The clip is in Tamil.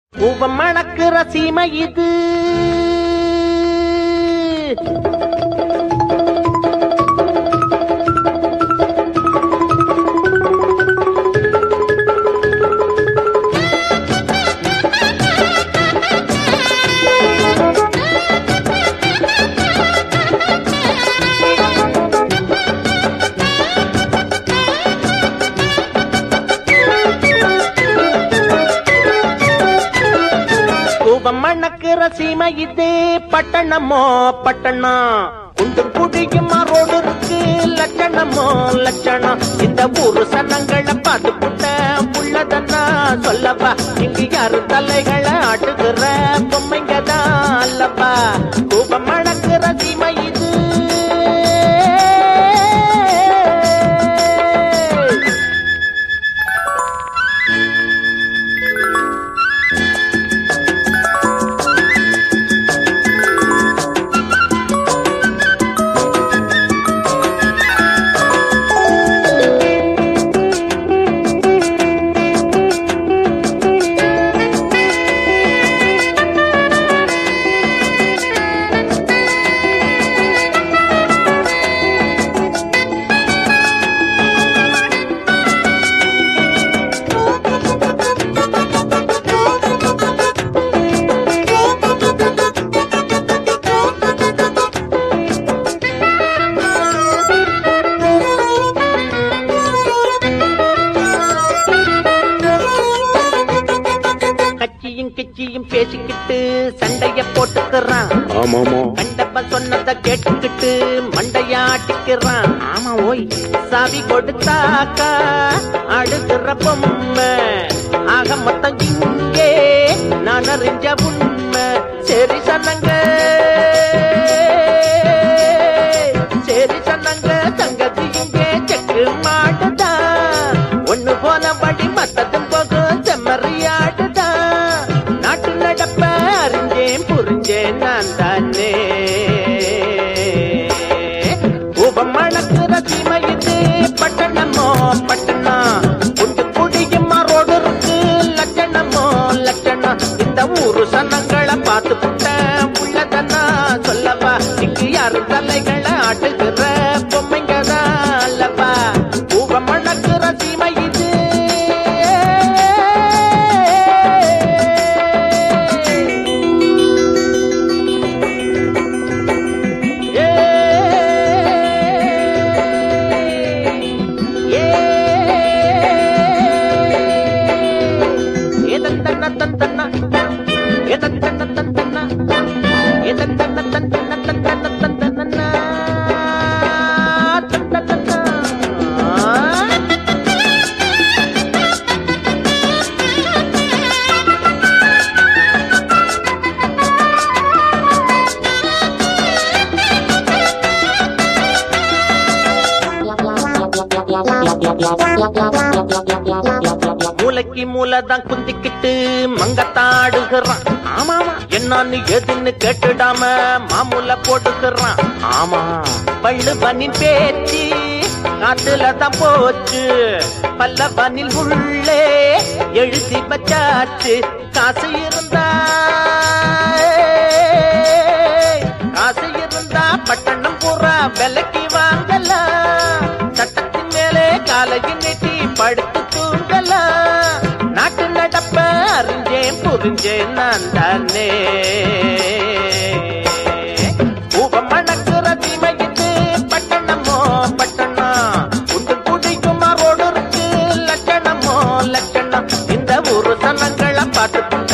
பூவம் மணக்குற சீமை இது பூவம் மணக்குற சீமை இது பட்டணமோ பட்டணம் குண்டு குடியும் ரோடு இருக்கு லட்சணமோ லட்சணம் இந்த ஊரு சனங்களை பார்த்து புட்ட உள்ளதன்னா சொல்லவா இங்க யாரு தலைகளை ஆட்டுகிற பொம்மைங்க தான் அல்லவா பூவம் மணக்குற சீமை இது கட்சியும் கிச்சியும் பேசிக்கிட்டு சண்டைய போட்டுக்கிறான் ஆமாமா கண்டப்ப சொன்னத கேட்டுக்கிட்டு மண்டையாட்டிக்கிறான் ஆமா ஓய் சாவி கொடுத்தாக்கா அடுக்கிற பொம்மை ஆக மொத்தம் இங்கே நான் அறிஞ்ச உண்மை சரி சொன்னங்க சரி சொன்னங்க தங்கச்சி இங்கே செக்கு மாட்டுதா ஒண்ணு போனபடி மத்ததும் போகும் செம்மறியாடுதா நாட்டு நடப்ப அறிஞ்சேன் புரிஞ்சேன் நான் தானே உபம் மணக்குற சீமை இது பட்டணமோ பட்டணம் குண்டு குடியும் ரோடு இருக்கு லட்சணமோ லட்சணம் இந்த ஊரு சனங்களை பார்த்து புட்ட உள்ளதன்னா சொல்லவா இங்கு யாரு தலைகளை ஆட்டுகிற பொம்மைங்க தான் அல்லவா உபம் மணக்குற சீமை இது மூளைக்கு மூளைதான் குந்திக்கிட்டு மங்கத்தாடுகிறான் ஆமாமா என்னன்னு எதுன்னு கேட்டுடாம மாமூல போட்டுக்கிறான் ஆமா பள்ளு பனின் பேச்சு காட்டுல தான் போச்சு பல்ல பனில் உள்ளே எழுதி வச்சாச்சு காசு இருந்தா காசு இருந்தா பட்டணம் பூரா விலைக்கு வாங்கலாம் சட்டத்தின் மேலே காலையும் நீட்டி படுத்து தூங்கலாம் நாட்டு நடப்ப அறிஞ்சேன் புரிஞ்சேன் நான் தானே பூவம் மணக்குற தீமை இது பட்டணமோ பட்டணம் குண்டு குடிக்கும் ரோடு இருக்கு லட்சணமோ லட்சணம் இந்த ஊரு சனங்களை பார்த்து